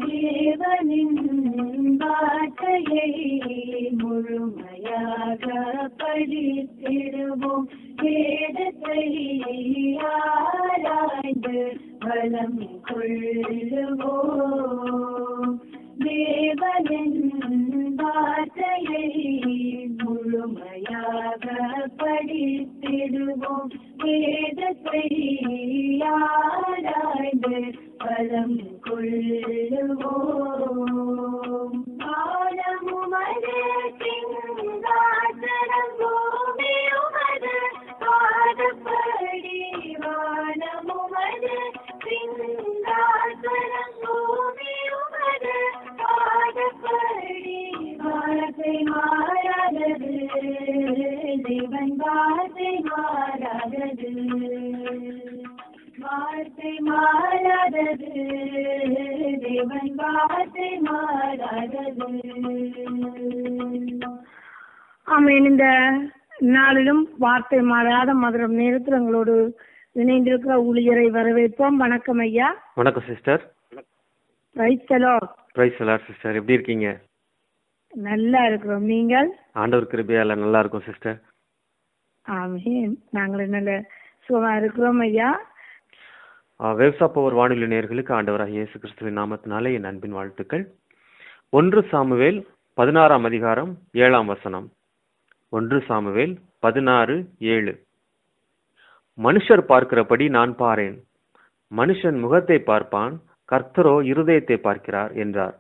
தேவனின் வார்த்தையை முழுமையாக படித்திடுவோம் வேதத்தை ஆராய்ந்து வளம் கொள்ளுவோம் தேவனின் வார்த்தையை முழுமையாக படித்திடுவோம் வேதத்தை ஆராய்ந்து பலம் கொள்ளுவோம் ஆழமுமது சிங்காசனம் பூமியுமது பாதப்படி வானமுமது சிங்காசனம் பூமியுமது பாதப்படி வார்த்தை மாறாதது தேவன் வார்த்தை மாறாதது வார்த்தை மாறாதது தேவன் வார்த்தை மாறாதது ஆமேன் இந்த நாளிலும் வார்த்தை மாறாத மதுரம் நேரத்தில் உங்களோடு இணைந்திருக்கிற ஊழியரை வரவேற்போம் வணக்கம் ஐயா வணக்கம் சிஸ்டர் ரைத்தலோ பிரைஸ் எல்லாம் சிஸ்டர் எப்படி இருக்கீங்க நல்லா இருக்கிறோம் நீங்கள் ஆண்டவர் கிருபையால நல்லா இருக்கும் சிஸ்டர் ஆமேன் நாங்கள் நல்ல சுகமா இருக்கிறோம் ஐயா வேவ்சா பவர் வானொலி நேயர்களுக்கு ஆண்டவராக இயேசு கிறிஸ்துவின் நாமத்தினாலே என் அன்பின் வாழ்த்துக்கள் ஒன்று சாமுவேல் பதினாறாம் அதிகாரம் ஏழாம் வசனம் ஒன்று சாமுவேல் பதினாறு ஏழு மனுஷர் பார்க்கிறபடி நான் பாரேன் மனுஷன் முகத்தை பார்ப்பான் கர்த்தரோ இருதயத்தை பார்க்கிறார் என்றார்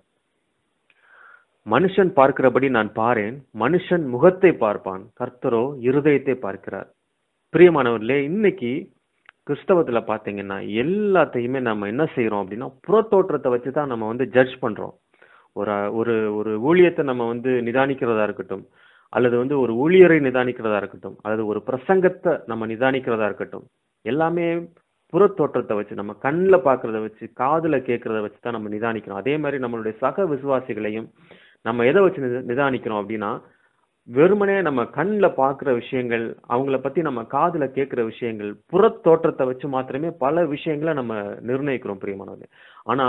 மனுஷன் பார்க்கிறபடி நான் பாரேன் மனுஷன் முகத்தை பார்ப்பான் கர்த்தரோ இருதயத்தை பார்க்கிறார் பிரியமானவர்களே இன்னைக்கு கிறிஸ்தவத்துல பாத்தீங்கன்னா எல்லாத்தையுமே நம்ம என்ன செய்யறோம் அப்படின்னா புறத்தோற்றத்தை வச்சு தான் நம்ம வந்து ஜட்ஜ் பண்றோம் ஒரு ஒரு ஒரு ஊழியத்தை நம்ம வந்து நிதானிக்கிறதா இருக்கட்டும் அல்லது வந்து ஒரு ஊழியரை நிதானிக்கிறதா இருக்கட்டும் அல்லது ஒரு பிரசங்கத்தை நம்ம நிதானிக்கிறதா இருக்கட்டும் எல்லாமே புறத்தோற்றத்தை வச்சு நம்ம கண்ணில் பார்க்கறத வச்சு காதுல கேட்கறத வச்சு தான் நம்ம நிதானிக்கிறோம் அதே மாதிரி நம்மளுடைய சக விசுவாசிகளையும் நம்ம எதை வச்சு நித- நிதானிக்கிறோம் அப்படின்னா வெறுமனே நம்ம கண்ணில் பார்க்குற விஷயங்கள் அவங்கள பத்தி நம்ம காதுல கேட்குற விஷயங்கள் புறத்தோற்றத்தை வச்சு மாத்திரமே பல விஷயங்களை நம்ம நிர்ணயிக்கிறோம் பிரியமானவர்களே ஆனா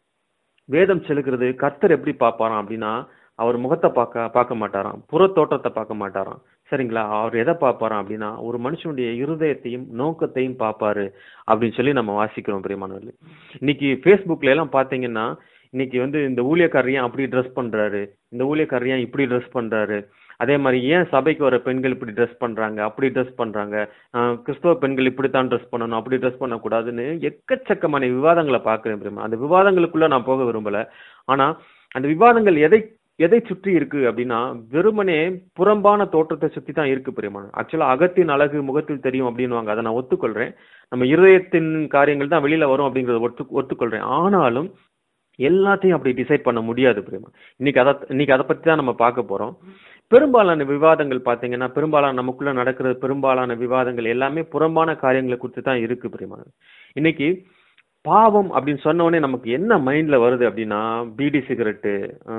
வேதம் செலுக்கிறது கர்த்தர் எப்படி பார்ப்பாராம் அப்படின்னா அவர் முகத்தை பார்க்க பார்க்க மாட்டாராம் புறத்தோற்றத்தை பார்க்க மாட்டாராம் சரிங்களா அவர் எதை பார்ப்பாராம் அப்படின்னா ஒரு மனுஷனுடைய இருதயத்தையும் நோக்கத்தையும் பார்ப்பாரு அப்படின்னு சொல்லி நம்ம வாசிக்கிறோம் பிரியமானவர்களே இன்னைக்கு ஃபேஸ்புக்ல எல்லாம் பாத்தீங்கன்னா இன்னைக்கு வந்து இந்த ஊழியக்காரர் ஏன் அப்படி ட்ரெஸ் பண்றாரு இந்த ஊழியக்காரர் ஏன் இப்படி ட்ரெஸ் பண்றாரு அதே மாதிரி ஏன் சபைக்கு வர பெண்கள் இப்படி ட்ரெஸ் பண்றாங்க அப்படி ட்ரெஸ் பண்றாங்க ஆஹ் கிறிஸ்தவ பெண்கள் இப்படித்தான் ட்ரெஸ் பண்ணணும் அப்படி ட்ரெஸ் பண்ணக்கூடாதுன்னு எக்கச்சக்கமான விவாதங்களை பார்க்கிறேன் பிரியமா அந்த விவாதங்களுக்குள்ள நான் போக விரும்பல ஆனா அந்த விவாதங்கள் எதை எதை சுற்றி இருக்கு அப்படின்னா வெறுமனே புறம்பான தோற்றத்தை சுத்தி தான் இருக்கு பிரியமான ஆக்சுவலா அகத்தின் அழகு முகத்தில் தெரியும் அப்படின்னுவாங்க அதை நான் ஒத்துக்கொள்றேன் நம்ம இருதயத்தின் காரியங்கள் தான் வெளியில வரும் அப்படிங்கறத ஒத்து ஒத்துக்கொள்றேன் ஆனாலும் எல்லாத்தையும் அப்படி டிசைட் பண்ண முடியாது பிரியமா இன்னைக்கு அதை இன்னைக்கு அதை பத்தி தான் நம்ம பார்க்க போறோம் பெரும்பாலான விவாதங்கள் பாத்தீங்கன்னா பெரும்பாலான நமக்குள்ள நடக்கிற பெரும்பாலான விவாதங்கள் எல்லாமே புறம்பான காரியங்களை குறித்து தான் இருக்கு பிரியமா இன்னைக்கு பாவம் அப்படின்னு சொன்ன உடனே நமக்கு என்ன மைண்ட்ல வருது அப்படின்னா பீடி சிகரெட்டு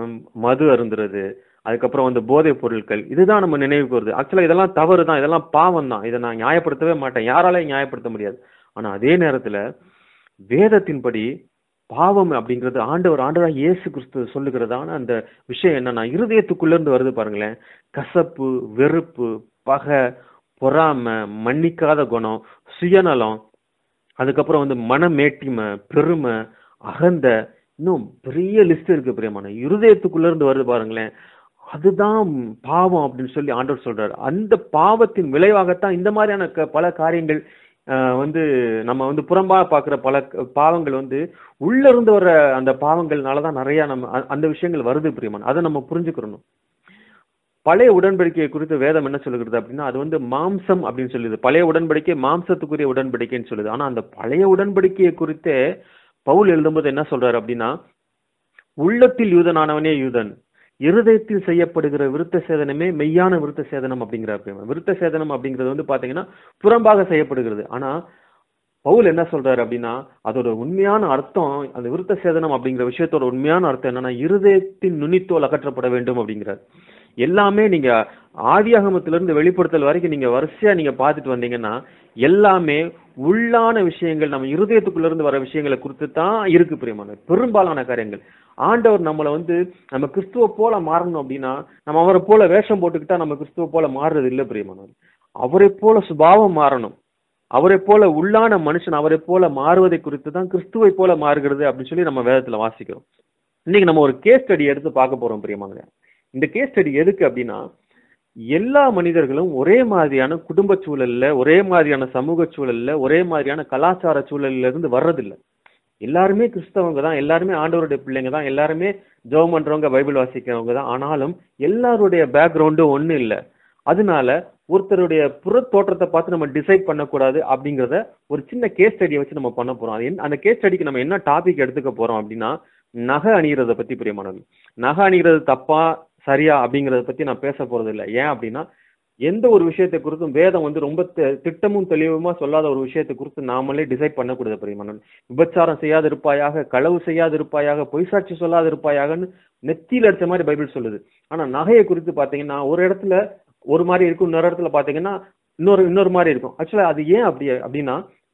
மது அருந்துறது அதுக்கப்புறம் வந்து போதைப் பொருட்கள் இதுதான் நம்ம நினைவுக்கு வருது ஆக்சுவலா இதெல்லாம் தவறு தான் இதெல்லாம் பாவம் தான் இதை நான் நியாயப்படுத்தவே மாட்டேன் யாராலையும் நியாயப்படுத்த முடியாது ஆனா அதே நேரத்துல வேதத்தின்படி பாவம் அப்படிங்கிறது ஆண்டவர் ஆண்டவராக இயேசு கிறிஸ்து சொல்லுகிறதான அந்த விஷயம் என்னன்னா இருதயத்துக்குள்ள இருந்து வருது பாருங்களேன் கசப்பு வெறுப்பு பகை பொறாமை மன்னிக்காத குணம் சுயநலம் அதுக்கப்புறம் வந்து மனமேட்டிமை பெருமை அகந்த இன்னும் பெரிய லிஸ்ட் இருக்கு பிரியமான இருதயத்துக்குள்ள இருந்து வருது பாருங்களேன் அதுதான் பாவம் அப்படின்னு சொல்லி ஆண்டவர் சொல்றாரு அந்த பாவத்தின் விளைவாகத்தான் இந்த மாதிரியான க- பல காரியங்கள் ஆஹ், வந்து நம்ம வந்து புறம்பா பார்க்குற பல க- பாவங்கள் வந்து உள்ள இருந்து வர அந்த பாவங்கள்னாலதான் நிறைய நம்ம அ- அந்த விஷயங்கள் வருது பிரியமான அதை நம்ம புரிஞ்சுக்கிறணும் பழைய உடன்படிக்கையை குறித்து வேதம் என்ன சொல்லுகிறது அப்படின்னா அது வந்து மாம்சம் அப்படின்னு சொல்லுது பழைய உடன்படிக்கை மாம்சத்துக்குரிய உடன்படிக்கைன்னு சொல்லுது ஆனா அந்த பழைய உடன்படிக்கையை குறித்தே பவுல் எழுதும்போது என்ன சொல்றாரு அப்படின்னா உள்ளத்தில் யூதனானவனே யூதன் இருதயத்தில் செய்யப்படுகிற விருத்த சேதனமே மெய்யான விருத்த சேதனம் அப்படிங்கிறார் பிரியமா. விருத்த சேதனம் அப்படிங்கிறது வந்து பாத்தீங்கன்னா புறம்பாக செய்யப்படுகிறது ஆனா பவுல் என்ன சொல்றாரு அப்படின்னா அதோட உண்மையான அர்த்தம் அந்த விருத்த சேதனம் அப்படிங்கிற விஷயத்தோட உண்மையான அர்த்தம் என்னன்னா இருதயத்தின் நுனித்தோல் அகற்றப்பட வேண்டும் அப்படிங்கிறார் எல்லாமே நீங்க ஆதியாகமத்திலிருந்து வெளிப்படுத்தல் வரைக்கும் நீங்க வரிசையா நீங்க பார்த்துட்டு வந்தீங்கன்னா எல்லாமே உள்ளான விஷயங்கள் நம்ம இருதயத்துக்குள்ள இருந்து வர விஷயங்களை குறித்து தான் இருக்கு பிரியமான பெரும்பாலான காரியங்கள் ஆண்டவர் நம்மளை வந்து நம்ம கிறிஸ்துவ போல மாறணும் அப்படின்னா நம்ம அவரை போல வேஷம் போட்டுக்கிட்டா நம்ம கிறிஸ்துவ போல மாறுறது இல்லை பிரியமான அவரை போல சுபாவம் மாறணும் அவரை போல உள்ளான மனுஷன் அவரை போல மாறுவதை குறித்து தான் கிறிஸ்துவை போல மாறுகிறது அப்படின்னு சொல்லி நம்ம வேதத்துல வாசிக்கிறோம் இன்னைக்கு நம்ம ஒரு கேஸ் ஸ்டடி எடுத்து பார்க்க போறோம் பிரியமாங்க இந்த கேஸ் ஸ்டடி எதுக்கு அப்படின்னா எல்லா மனிதர்களும் ஒரே மாதிரியான குடும்ப சூழல்ல ஒரே மாதிரியான சமூக சூழல்ல ஒரே மாதிரியான கலாச்சார சூழல்ல இருந்து வர்றதில்ல எல்லாருமே கிறிஸ்தவங்க தான் எல்லாருமே ஆண்டவருடைய பிள்ளைங்க தான் எல்லாருமே ஜெபம் பண்றவங்க பைபிள் வாசிக்கிறவங்க தான் ஆனாலும் எல்லாருடைய பேக்ரவுண்டும் ஒண்ணு இல்லை அதனால ஒருத்தருடைய புற தோற்றத்தை பார்த்து நம்ம டிசைட் பண்ணக்கூடாது அப்படிங்கிறத ஒரு சின்ன கேஸ் ஸ்டடியை வச்சு நம்ம பண்ண போறோம் அது என்ன- அந்த கேஸ் ஸ்டடிக்கு நம்ம என்ன டாபிக் எடுத்துக்க போறோம் அப்படின்னா நகை அணிகிறத பத்தி பிரியமானது நகை அணிகிறது தப்பா சரியா அப்படிங்கறத பத்தி நான் பேச போறது இல்லை ஏன் அப்படின்னா எந்த ஒரு விஷயத்தை குறித்தும் வேதம் வந்து ரொம்ப தி- திட்டமும் தெளிவுமா சொல்லாத ஒரு விஷயத்தை குறித்து நாமளே டிசைட் பண்ணக்கூடாது பிரியமானது விபச்சாரம் செய்யாது இருப்பாயாக களவு செய்யாது இருப்பாயாக பொய் சாட்சி சொல்லாது இருப்பாயாகன்னு நெத்தியில அடிச்ச மாதிரி பைபிள் சொல்லுது ஆனா நகையை குறித்து பாத்தீங்கன்னா ஒரு இடத்துல ஒரு மாதிரி இருக்கும் இன்னொரு இடத்துல பாத்தீங்கன்னா இன்னொரு இன்னொரு மாதிரி இருக்கும் ஆக்சுவலா அது ஏன் அப்படி அப்படின்னா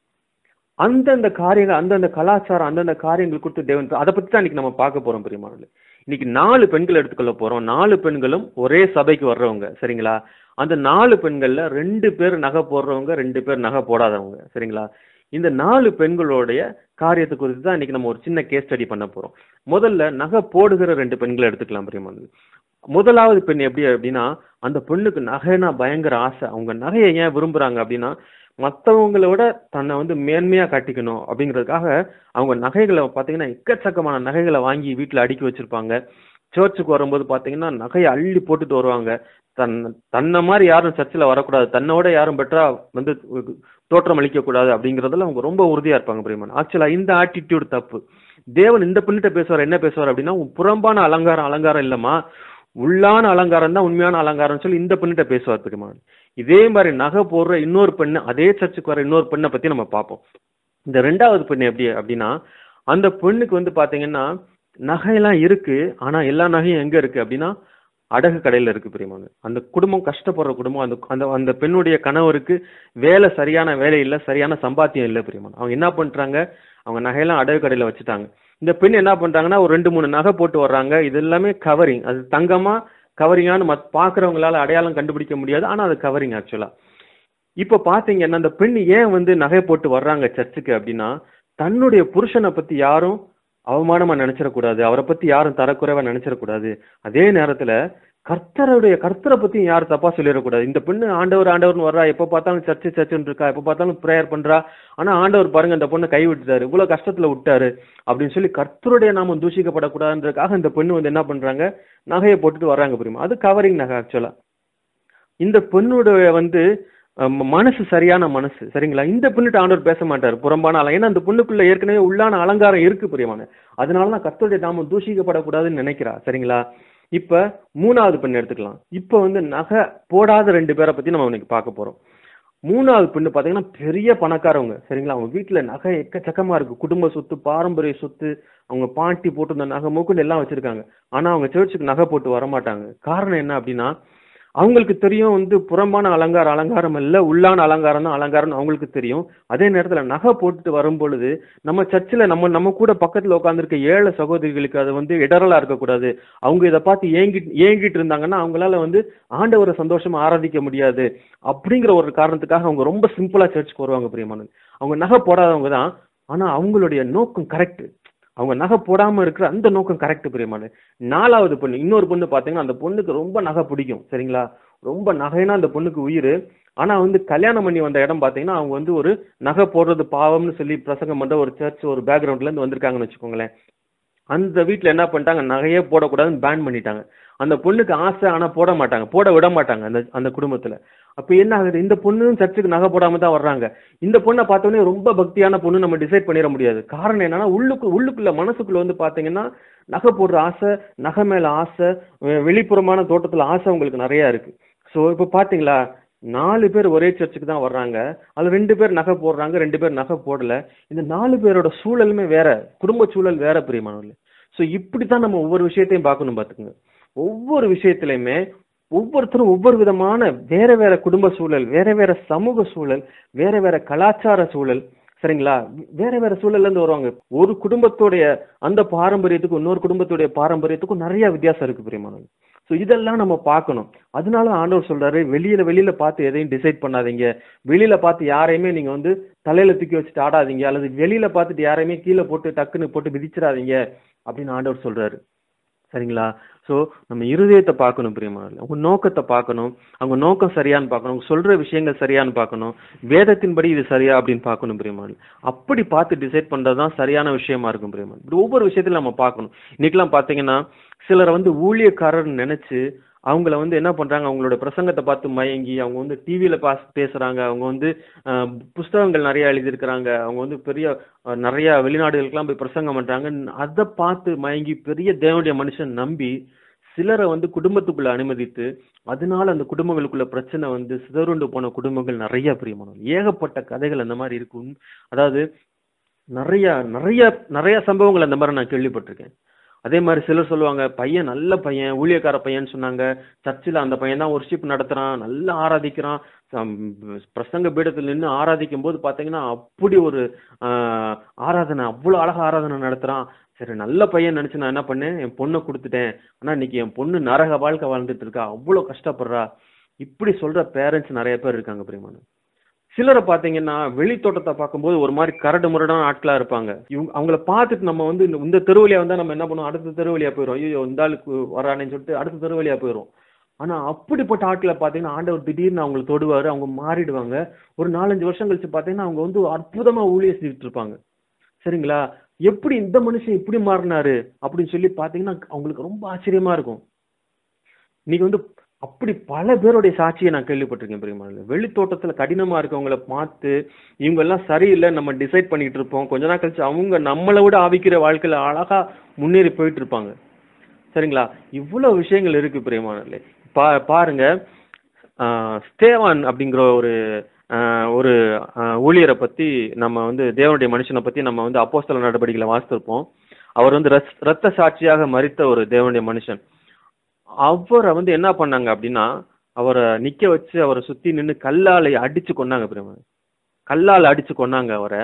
அந்தந்த காரியங்கள் அந்தந்த கலாச்சாரம் அந்தந்த காரியங்கள் குறித்து தேவன் அதை பத்தி தான் இன்னைக்கு நம்ம பார்க்க போறோம் பெரியமானது இன்னைக்கு நாலு பெண்கள் எடுத்துக்கொள்ள போறோம் நாலு பெண்களும் ஒரே சபைக்கு வர்றவங்க சரிங்களா அந்த நாலு பெண்கள்ல ரெண்டு பேர் நகை போடுறவங்க ரெண்டு பேர் நகை போடாதவங்க சரிங்களா இந்த நாலு பெண்களுடைய காரியத்தை குறித்து தான் இன்னைக்கு நம்ம ஒரு சின்ன கேஸ் ஸ்டடி பண்ண போறோம் முதல்ல நகை போடுகிற ரெண்டு பெண்களை எடுத்துக்கலாம் பிரியமானது முதலாவது பெண் எப்படி அப்படின்னா அந்த பெண்ணுக்கு நகைனா பயங்கர ஆசை அவங்க நகையை ஏன் விரும்புறாங்க அப்படின்னா மற்றவங்களை விட தன்னை வந்து மேன்மையா காட்டிக்கணும் அப்படிங்கிறதுக்காக அவங்க நகைகளை பார்த்தீங்கன்னா எக்கச்சக்கமான நகைகளை வாங்கி வீட்டில் அடுக்கி வச்சிருப்பாங்க சர்ச்சுக்கு வரும்போது பார்த்தீங்கன்னா நகையை அள்ளி போட்டுட்டு வருவாங்க தன் தன்னை மாதிரி யாரும் சர்ச்சில் வரக்கூடாது தன்னோட யாரும் பெட்டரா வந்து தோற்றம் அளிக்க கூடாது அப்படிங்கறதுல அவங்க ரொம்ப உறுதியா இருப்பாங்க பிரியமன் ஆக்சுவலா இந்த ஆட்டிடியூட் தப்பு தேவன் இந்த பெண்ணிட்ட பேசுவார் என்ன பேசுவார் அப்படின்னா உன் புறம்பான அலங்காரம் அலங்காரம் இல்லம்மா உள்ளான அலங்காரம் தான் உண்மையான அலங்காரம் சொல்லி இந்த பெண்ணிட்ட பேசுவார் பெருமான் இதே மாதிரி நகை போடுற இன்னொரு பெண்ணு அதே சர்ச்சுக்கு வர இன்னொரு பெண்ணை பத்தி நம்ம பார்ப்போம் இந்த ரெண்டாவது பெண்ணு எப்படி அப்படின்னா அந்த பெண்ணுக்கு வந்து பாத்தீங்கன்னா நகையெல்லாம் இருக்கு ஆனா எல்லா நகையும் எங்க இருக்கு அப்படின்னா அடகு கடையில இருக்கு பிரியமான அந்த குடும்பம் கஷ்டப்படுற குடும்பம் அந்த அந்த அந்த பெண்ணுடைய கணவருக்கு வேலை சரியான வேலை இல்ல சரியான சம்பாத்தியம் இல்ல பிரியமான அவங்க என்ன பண்றாங்க அவங்க நகையெல்லாம் அடகு கடையில வச்சுட்டாங்க இந்த பெண் என்ன பண்றாங்கன்னா ஒரு ரெண்டு மூணு நகை போட்டு வர்றாங்க இது எல்லாமே கவரிங் அது தங்கமா கவரிங்கான்னு மத் பாக்குறவங்களால அடையாளம் கண்டுபிடிக்க முடியாது ஆனா அது கவரிங் ஆக்சுவலா இப்ப பாத்தீங்கன்னா அந்த பெண் ஏன் வந்து நகை போட்டு வர்றாங்க சர்ச்சுக்கு அப்படின்னா தன்னுடைய புருஷனை பத்தி யாரும் அவமானமா நினைச்சிடக்கூடாது அவரை பத்தி யாரும் தரக்குறைவா நினைச்சிடக்கூடாது அதே நேரத்துல கர்த்தருடைய கர்த்தரை பத்தி யாரும் தப்பா சொல்லிடக்கூடாது இந்த பெண்ணு ஆண்டவர் ஆண்டவர்னு வர்றா எப்ப பார்த்தாலும் சர்ச்சு சர்ச்சுன்னு இருக்கா எப்ப பார்த்தாலும் ப்ரேயர் பண்றா ஆனா ஆண்டவர் பாருங்க இந்த பொண்ணை கை விட்டுட்டாரு இவ்வளவு கஷ்டத்துல விட்டாரு அப்படின்னு சொல்லி கர்த்தருடைய நாமம் தூஷிக்கப்படக்கூடாதுன்றதுக்காக இந்த பெண்ணு வந்து என்ன பண்றாங்க நகையை போட்டுட்டு வர்றாங்க புரியுமா அது கவரிங் நகை ஆக்சுவலா இந்த பெண்ணுடைய வந்து அஹ், மனசு சரியான மனசு சரிங்களா இந்த பெண்ணுட்டு ஆண்டவர் பேச மாட்டார் புறம்பான அலம் ஏன்னா அந்த பொண்ணுக்குள்ள ஏற்கனவே உள்ளான அலங்காரம் இருக்கு பிரியமான அதனாலதான் கர்த்தருடைய நாமம் தூஷிக்கப்படக்கூடாதுன்னு நினைக்கிறா சரிங்களா இப்ப மூணாவது பெண் எடுத்துக்கலாம் இப்ப வந்து நகை போடாத ரெண்டு பேரை பத்தி நம்ம இன்னைக்கு பார்க்க போறோம் மூணாவது பெண்ணு பாத்தீங்கன்னா பெரிய பணக்காரவங்க சரிங்களா அவங்க வீட்டுல நகை எக்கச்சக்கமா இருக்கு குடும்ப சொத்து பாரம்பரிய சொத்து அவங்க பாட்டி போட்டிருந்த நகை மூக்குன்னு எல்லாம் வச்சிருக்காங்க ஆனா அவங்க சர்ச்சுக்கு நகை போட்டு வர மாட்டாங்க காரணம் என்ன அப்படின்னா அவங்களுக்கு தெரியும் வந்து புறம்பான அலங்காரம் அலங்காரம் இல்ல உள்ளான அலங்காரம் தான் அலங்காரம்னு அவங்களுக்கு தெரியும் அதே நேரத்துல நகை போட்டுட்டு வரும் பொழுது நம்ம சர்ச்சில் நம்ம நம்ம கூட பக்கத்துல உட்காந்துருக்க ஏழை சகோதரிகளுக்கு அது வந்து இடரலா இருக்கக்கூடாது அவங்க இதை பார்த்து ஏங்கிட்டு ஏங்கிட்டு இருந்தாங்கன்னா அவங்களால வந்து ஆண்டவரை சந்தோஷமா ஆராதிக்க முடியாது அப்படிங்கிற ஒரு காரணத்துக்காக அவங்க ரொம்ப சிம்பிளா சர்ச்சுக்கு வருவாங்க பிரியமானது அவங்க நகை போடாதவங்க தான் ஆனா அவங்களுடைய நோக்கம் கரெக்ட் அவங்க நகை போடாம இருக்கிற அந்த நோக்கம் கரெக்ட் பிரியமான நாலாவது பொண்ணு இன்னொரு பொண்ணு பாத்தீங்கன்னா அந்த பொண்ணுக்கு ரொம்ப நகை பிடிக்கும் சரிங்களா ரொம்ப நகைனா அந்த பொண்ணுக்கு உயிர் ஆனா வந்து கல்யாணம் பண்ணி வந்த இடம் பாத்தீங்கன்னா அவங்க வந்து ஒரு நகை போடுறது பாவம்னு சொல்லி பிரசங்கம் பண்ற ஒரு சர்ச் ஒரு பேக்ரவுண்ட்ல இருந்து வந்திருக்காங்கன்னு வச்சுக்கோங்களேன் அந்த வீட்ல என்ன பண்ணிட்டாங்க நகையே போடக்கூடாதுன்னு பேன் பண்ணிட்டாங்க அந்த பொண்ணுக்கு ஆசை ஆனா போட மாட்டாங்க போட விட மாட்டாங்க அந்த அந்த குடும்பத்துல அப்ப என்ன ஆகுது இந்த பொண்ணும் சர்ச்சுக்கு நகை போடாம தான் வர்றாங்க இந்த பொண்ணை பார்த்தோன்னே ரொம்ப பக்தியான பொண்ணு நம்ம டிசைட் பண்ணிட முடியாது காரணம் என்னன்னா உள்ளுக்கு உள்ளுக்குள்ள மனசுக்குள்ள வந்து பாத்தீங்கன்னா நகை போடுற ஆசை நகை மேல ஆசை வெ- வெளிப்புறமான தோட்டத்துல ஆசை உங்களுக்கு நிறைய இருக்கு சோ இப்ப பாத்தீங்களா நாலு பேர் ஒரே சர்ச்சுக்கு தான் வர்றாங்க அதுல ரெண்டு பேர் நகை போடுறாங்க ரெண்டு பேர் நகை போடல இந்த நாலு பேரோட சூழலுமே வேற குடும்ப சூழல் வேற பிரியமானவர்களே சோ இப்படித்தான் நம்ம ஒவ்வொரு விஷயத்தையும் பார்க்கணும் பாத்துக்கோங்க ஒவ்வொரு விஷயத்திலையுமே ஒவ்வொருத்தரும் ஒவ்வொரு விதமான வேற வேற குடும்ப சூழல் வேற வேற சமூக சூழல் வேற வேற கலாச்சார சூழல் சரிங்களா வேற வேற சூழல்ல இருந்து வருவாங்க ஒரு குடும்பத்துடைய அந்த பாரம்பரியத்துக்கும் இன்னொரு குடும்பத்துடைய பாரம்பரியத்துக்கும் நிறைய வித்தியாசம் இருக்கு பிரியமானது ஸோ இதெல்லாம் நம்ம பார்க்கணும் அதனால ஆண்டவர் சொல்றாரு வெளியில வெளியில பார்த்து எதையும் டிசைட் பண்ணாதீங்க வெளியில பார்த்து யாரையுமே நீங்க வந்து தலையில தூக்கி வச்சுட்டு ஆடாதீங்க அல்லது வெளியில பார்த்துட்டு யாரையுமே கீழே போட்டு டக்குன்னு போட்டு மிதிச்சிடாதீங்க அப்படின்னு ஆண்டவர் சொல்றாரு சரிங்களா ஸோ நம்ம இருதயத்தை பார்க்கணும் பிரியமானது அவங்க நோக்கத்தை பார்க்கணும் அவங்க நோக்கம் சரியான்னு பார்க்கணும் அவங்க சொல்ற விஷயங்கள் சரியான்னு பார்க்கணும் வேதத்தின்படி இது சரியா அப்படின்னு பார்க்கணும் பிரியமானது அப்படி பார்த்து டிசைட் பண்றது தான் சரியான விஷயமா இருக்கும் பிரியமானது இப்படி ஒவ்வொரு விஷயத்திலும் நம்ம பார்க்கணும் இன்னைக்கெல்லாம் பார்த்தீங்கன்னா சிலரை வந்து ஊழியக்காரர் நினைச்சு அவங்கள வந்து என்ன பண்றாங்க அவங்களோட பிரசங்கத்தை பார்த்து மயங்கி அவங்க வந்து டிவியில பாஸ் பேசுறாங்க அவங்க வந்து அஹ், புஸ்தகங்கள் நிறைய எழுதியிருக்கிறாங்க அவங்க வந்து பெரிய அஹ், நிறைய வெளிநாடுகளுக்கெல்லாம் போய் பிரசங்கம் பண்றாங்க அதை பார்த்து மயங்கி பெரிய தேவனுடைய மனுஷன் நம்பி சிலரை வந்து குடும்பத்துக்குள்ள அனுமதித்து அதனால அந்த குடும்பங்களுக்குள்ள பிரச்சனை வந்து சிதறுண்டு போன குடும்பங்கள் நிறைய பிரியமானது ஏகப்பட்ட கதைகள் அந்த மாதிரி இருக்கும் அதாவது நிறைய நிறைய நிறைய சம்பவங்கள் அந்த மாதிரி நான் கேள்விப்பட்டிருக்கேன் அதே மாதிரி சிலர் சொல்லுவாங்க பையன் நல்ல பையன் ஊழியக்கார பையன் சொன்னாங்க சர்ச்சில் அந்த பையன் தான் ஒர்ஷிப் நடத்துறான் நல்லா ஆராதிக்கிறான் சம், பிரசங்க பீடத்தில் நின்று ஆராதிக்கும் போது பார்த்தீங்கன்னா அப்படி ஒரு ஆஹ், ஆராதனை அவ்வளோ அழகா ஆராதனை நடத்துறான் சரி நல்ல பையன் நினைச்சு நான் என்ன பண்ணேன் என் பொண்ணை கொடுத்துட்டேன் ஆனா இன்னைக்கு என் பொண்ணு நரக வாழ்க்கை வாழ்ந்துட்டு இருக்கா அவ்வளோ கஷ்டப்படுறா இப்படி சொல்ற பேரண்ட்ஸ் நிறைய பேர் இருக்காங்க பிரியமான சிலரை பார்த்தீங்கன்னா வெளி தோட்டத்தை பார்க்கும்போது ஒரு மாதிரி கரடு முரடான ஆட்களா இருப்பாங்க இவங்க அவங்கள பார்த்துட்டு நம்ம வந்து இந்த- இந்த தெருவழியா வந்தா நம்ம என்ன பண்ணுவோம் அடுத்த தெருவழியா போயிடும் ஐயோ இந்த ஆளுக்கு வரானேன்னு சொல்லிட்டு அடுத்த தெருவழியா போயிடும் ஆனா அப்படிப்பட்ட ஆட்களை பார்த்தீங்கன்னா ஆண்டவர் திடீர்னு அவங்களை தொடுவாரு அவங்க மாறிடுவாங்க ஒரு நாலஞ்சு வருஷம் கழிச்சு பார்த்தீங்கன்னா அவங்க வந்து அற்புதமா ஊழிய செஞ்சுட்டு இருப்பாங்க சரிங்களா எப்படி இந்த மனுஷன் இப்படி மாறினாரு அப்படின்னு சொல்லி பார்த்தீங்கன்னா அவங்களுக்கு ரொம்ப ஆச்சரியமா இருக்கும் இன்னைக்கு வந்து அப்படி பல பேருடைய சாட்சியை நான் கேள்விப்பட்டிருக்கேன் பெரியமான வெளித்தோட்டத்துல கடினமா இருக்கவங்கள பார்த்து இவங்க எல்லாம் சரியில்லை நம்ம டிசைட் பண்ணிட்டு இருப்போம் கொஞ்ச நாள் கழிச்சு அவங்க நம்மளை விட ஆவிக்கிற வாழ்க்கையில அழகா முன்னேறி போயிட்டு இருப்பாங்க சரிங்களா இவ்வளவு விஷயங்கள் இருக்கு பிரியமானே பா பாருங்க ஆஹ் ஸ்தேவான் அப்படிங்கிற ஒரு ஆஹ் ஒரு ஆஹ் ஊழியரை பத்தி நம்ம வந்து தேவனுடைய மனுஷனை பத்தி நம்ம வந்து அப்போஸ்தல நடவடிக்கைகளை வாசித்திருப்போம் அவர் வந்து ரஸ்- ரத்த சாட்சியாக மரித்த ஒரு தேவனுடைய மனுஷன் அவரை வந்து என்ன பண்ணாங்க அப்படின்னா அவரை நிக்க வச்சு அவரை சுத்தி நின்னு கல்லால அடிச்சு கொன்னாங்க பிரேம கல்லால் அடிச்சு கொன்னாங்க அவரை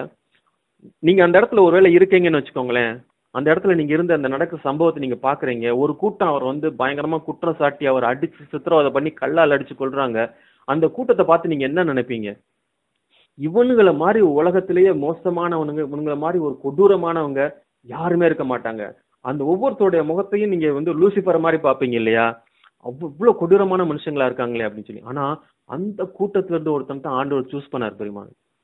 நீங்க அந்த இடத்துல ஒருவேளை இருக்கீங்கன்னு வச்சுக்கோங்களேன் அந்த இடத்துல நீங்க இருந்த அந்த நடக்கிற சம்பவத்தை நீங்க பாக்குறீங்க ஒரு கூட்டம் அவர் வந்து பயங்கரமா குற்றம் சாட்டி அவர் அடிச்சு சித்திரவதை பண்ணி கல்லால் அடிச்சு கொள்றாங்க அந்த கூட்டத்தை பார்த்து நீங்க என்ன நினைப்பீங்க இவனுங்களை மாதிரி உலகத்திலேயே மோசமானவனுங்க இவனுங்களை மாதிரி ஒரு கொடூரமானவங்க யாருமே இருக்க மாட்டாங்க அந்த ஒவ்வொருத்தருடைய முகத்தையும் நீங்க வந்து லூசிஃபர் மாதிரி பார்ப்பீங்க இல்லையா அவ்வ- இவ்வளவு கொடூரமான மனுஷங்களா இருக்காங்களே அப்படின்னு சொல்லி ஆனா அந்த கூட்டத்துல இருந்து ஒருத்தன் தான் ஆண்டவர் சூஸ் பண்ணார் பெருமா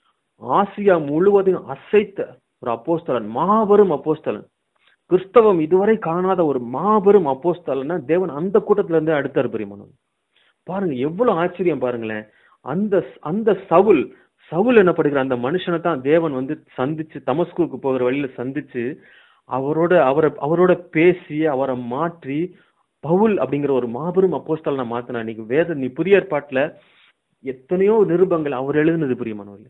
ஆசியா முழுவதையும் அசைத்த ஒரு அப்போஸ்தலன் மாபெரும் அப்போஸ்தலன் கிறிஸ்தவம் இதுவரை காணாத ஒரு மாபெரும் அப்போஸ்தலன்னா தேவன் அந்த கூட்டத்துல இருந்து அடுத்தார் பெரியமானவன் பாருங்க எவ்வளவு ஆச்சரியம் பாருங்களேன் அந்த அந்த சவுல் சவுல் என்னப்படுகிற அந்த மனுஷனை தான் தேவன் வந்து சந்திச்சு தமஸ்குக்கு போகிற வழியில சந்திச்சு அவரோட அவரை அவரோட பேசி அவரை மாற்றி பவுல் அப்படிங்கிற ஒரு மாபெரும் அப்போஸ்தலனை மாத்தினா இன்னைக்கு வேத நீ புதிய ஏற்பாட்டுல எத்தனையோ நிருபங்கள் அவர் எழுதுனது புரியுமானவர்கள்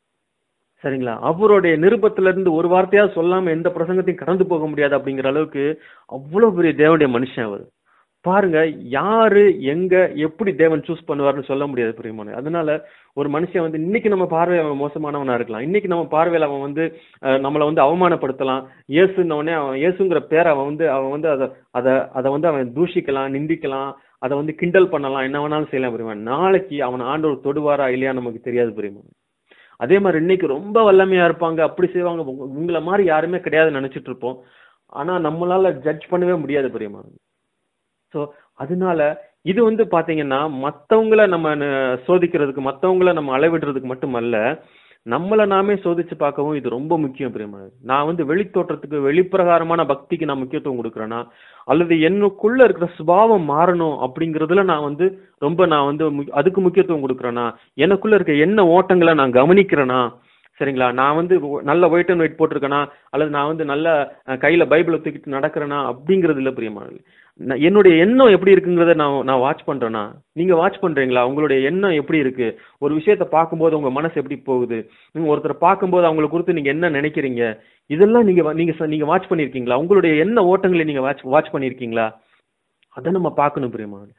சரிங்களா அவருடைய நிருபத்துல இருந்து ஒரு வார்த்தையா சொல்லாம எந்த பிரசங்கத்தையும் கடந்து போக முடியாது அப்படிங்கிற அளவுக்கு அவ்வளவு பெரிய தேவனுடைய மனுஷன் அவர் பாருங்க யாரு எங்க எப்படி தேவன் சூஸ் பண்ணுவார்னு சொல்ல முடியாது பிரியமான அதனால ஒரு மனுஷன் வந்து இன்னைக்கு நம்ம பார்வையில அவன் மோசமானவனா இருக்கலாம் இன்னைக்கு நம்ம பார்வையில அவன் வந்து அஹ், நம்மளை வந்து அவமானப்படுத்தலாம் இயேசுன்ன உடனே அவன் இயேசுங்கிற பேரை அவன் வந்து அவன் வந்து அதை அதை அதை வந்து அவன் தூஷிக்கலாம் நிந்திக்கலாம் அதை வந்து கிண்டல் பண்ணலாம் என்ன வேணாலும் செய்யலாம் பிரியமான நாளைக்கு அவன் ஆண்டவர் தொடுவாரா இல்லையா நமக்கு தெரியாது பிரியமான அதே மாதிரி இன்னைக்கு ரொம்ப வல்லமையா இருப்பாங்க அப்படி செய்வாங்க உங்க- உங்களை மாதிரி யாருமே கிடையாதுன்னு நினைச்சிட்டு இருப்போம் ஆனா நம்மளால ஜட்ஜ் பண்ணவே முடியாது பிரியமான ஸோ அதனால இது வந்து பாத்தீங்கன்னா மத்தவங்கள நம்ம ந- சோதிக்கிறதுக்கு மத்தவங்கள நம்ம அளவிடுறதுக்கு மட்டுமல்ல நம்மளை நாமே சோதிச்சு பார்க்கவும் இது ரொம்ப முக்கியம் பிரியமானது நான் வந்து வெளித்தோற்றத்துக்கு வெளிப்பிரகாரமான பக்திக்கு நான் முக்கியத்துவம் கொடுக்குறேன்னா அல்லது என்னுக்குள்ள இருக்கிற சுபாவம் மாறணும் அப்படிங்கறதுல நான் வந்து ரொம்ப நான் வந்து மு- அதுக்கு முக்கியத்துவம் கொடுக்குறேனா எனக்குள்ள இருக்க என்ன ஓட்டங்களை நான் கவனிக்கிறேனா சரிங்களா நான் வந்து ஒ- நல்ல ஒயிட் அண்ட் ஒயிட் போட்டிருக்கேனா அல்லது நான் வந்து நல்ல அஹ், கையில பைபிளை தூக்கிட்டு நடக்கிறேனா அப்படிங்கிறது இல்ல பிரியமானது நான் என்னுடைய எண்ணம் எப்படி இருக்குங்கிறத நான் நான் வாட்ச் பண்றேனா நீங்க வாட்ச் பண்றீங்களா உங்களுடைய எண்ணம் எப்படி இருக்கு ஒரு விஷயத்தை பார்க்கும்போது உங்க மனசு எப்படி போகுது நீங்க ஒருத்தரை பார்க்கும்போது அவங்களை குறித்து நீங்க என்ன நினைக்கிறீங்க இதெல்லாம் நீங்க வ- நீங்க ச- நீங்க வாட்ச் பண்ணிருக்கீங்களா உங்களுடைய என்ன ஓட்டங்களை நீங்க வாட்ச் வாட்ச் பண்ணிருக்கீங்களா அதை நம்ம பார்க்கணும் பிரியமானது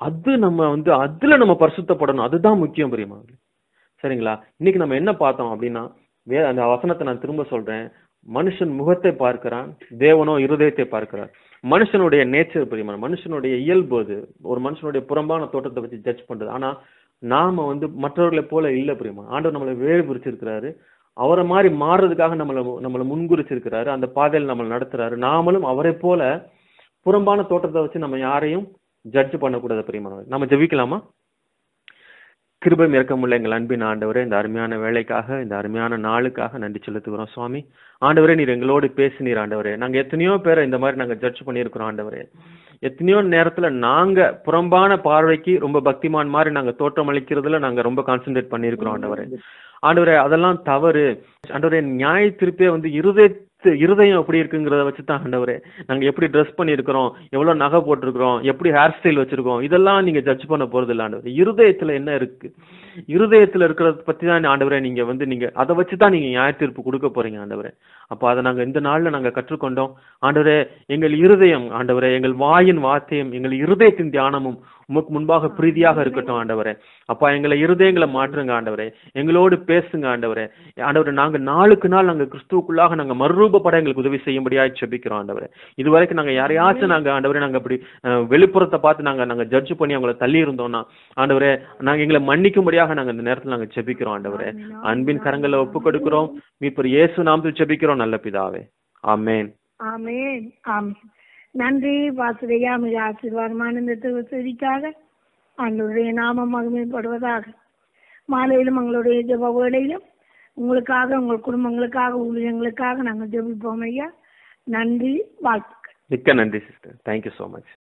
அது நம்ம வந்து அதுல நம்ம பரிசுத்தப்படணும் அதுதான் முக்கியம் பிரியமா சரிங்களா இன்னைக்கு நம்ம என்ன பார்த்தோம் அப்படின்னா வே அந்த வசனத்தை நான் திரும்ப சொல்றேன் மனுஷன் முகத்தை பார்க்கிறான் தேவனோ இருதயத்தை பார்க்கிறார் மனுஷனுடைய நேச்சர் பிரியமான மனுஷனுடைய இயல்பு அது ஒரு மனுஷனுடைய புறம்பான தோட்டத்தை வச்சு ஜட்ஜ் பண்றது ஆனா நாம வந்து மற்றவர்களை போல இல்ல பிரியமா ஆண்டவர் நம்மளை வேறு பிரிச்சிருக்கிறாரு அவரை மாதிரி மாறுறதுக்காக நம்மளை நம்மளை முன்குறிச்சிருக்கிறாரு அந்த பாதையில் நம்மளை நடத்துறாரு நாமளும் அவரை போல புறம்பான தோட்டத்தை வச்சு நம்ம யாரையும் ஜட்ஜ் பண்ணக்கூடாது பிரியமானவர் நம்ம ஜெபிக்கலாமா கிருபை இறக்கமுள்ள எங்கள் அன்பின் ஆண்டவரே இந்த அருமையான வேலைக்காக இந்த அருமையான நாளுக்காக நன்றி செலுத்துகிறோம் சுவாமி ஆண்டவரே நீர் எங்களோடு பேசினீர் ஆண்டவரே நாங்க எத்தனையோ பேரை இந்த மாதிரி நாங்க ஜட்ஜ் பண்ணியிருக்கிறோம் ஆண்டவரே எத்தனையோ நேரத்துல நாங்க புறம்பான பார்வைக்கு ரொம்ப பக்திமான் மாதிரி நாங்க தோற்றம் அளிக்கிறதுல நாங்க ரொம்ப கான்சென்ட்ரேட் பண்ணியிருக்கிறோம் ஆண்டவரே ஆண்டவரே அதெல்லாம் தவறு ஆண்டவரே நியாய திருப்பே வந்து இருதயத்து இருதயம் எப்படி இருக்குங்கிறத வச்சு தான் ஆண்டவரே நாங்க எப்படி ட்ரெஸ் பண்ணியிருக்கிறோம் எவ்வளவு நகை போட்டிருக்கிறோம் எப்படி ஹேர் ஸ்டைல் வச்சிருக்கோம் இதெல்லாம் நீங்க ஜட்ஜ் பண்ண போறது இல்லை ஆண்டவரே இருதயத்துல என்ன இருக்கு இருதயத்துல இருக்கிறத பத்தி தான் ஆண்டவரே நீங்க வந்து நீங்க அதை வச்சு தான் நீங்க நியாய தீர்ப்பு கொடுக்க போறீங்க ஆண்டவரே அப்போ அதை நாங்க இந்த நாள்ல நாங்க கற்றுக்கொண்டோம் ஆண்டவரே எங்கள் இருதயம் ஆண்டவரே எங்கள் வாயின் வார்த்தையும் எங்கள் இருதயத்தின் தியானமும் உமக்கு முன்பாக பிரீதியாக இருக்கட்டும் ஆண்டவரே அப்பா எங்களை இருதயங்களை மாற்றுங்க ஆண்டவரே எங்களோடு பேசுங்க ஆண்டவரே ஆண்டவரே நாங்க நாளுக்கு நாள் நாங்க கிறிஸ்துவுக்குள்ளாக நாங்க மறுரூபப்பட எங்களுக்கு உதவி செய்யும்படியாய் செபிக்கிறோம் ஆண்டவரே இதுவரைக்கும் நாங்க யாரையாச்சும் நாங்க ஆண்டவரே நாங்க அப்படி அஹ், வெளிப்புறத்தை பார்த்து நாங்க நாங்க ஜட்ஜ் பண்ணி அவங்கள தள்ளி இருந்தோம்னா ஆண்டவரே நாங்க எங்களை மன்னிக்கும்படியாக நாங்க இந்த நேரத்துல நாங்க செபிக்கிறோம் ஆண்டவரே அன்பின் கரங்களை ஒப்பு கொடுக்கிறோம் மீட்பர் இயேசு நாமத்தில் செபிக்கிறோம் நல்ல பிதாவே ஆமென் ஆமென் ஆமென் நன்றி வாசுதையா மிக ஆசீர்வாதமான இந்த செய்திக்காக ஆண்டவருடைய நாமம் மகிமைப்படுவதாக மாலையிலும் எங்களுடைய ஜெப வேளையிலும் உங்களுக்காக உங்கள் குடும்பங்களுக்காக ஊழியங்களுக்காக நாங்கள் ஜெபிப்போம் ஐயா நன்றி வாழ்த்துக்கள் மிக்க நன்றி சிஸ்டர் தேங்க்யூ ஸோ மச்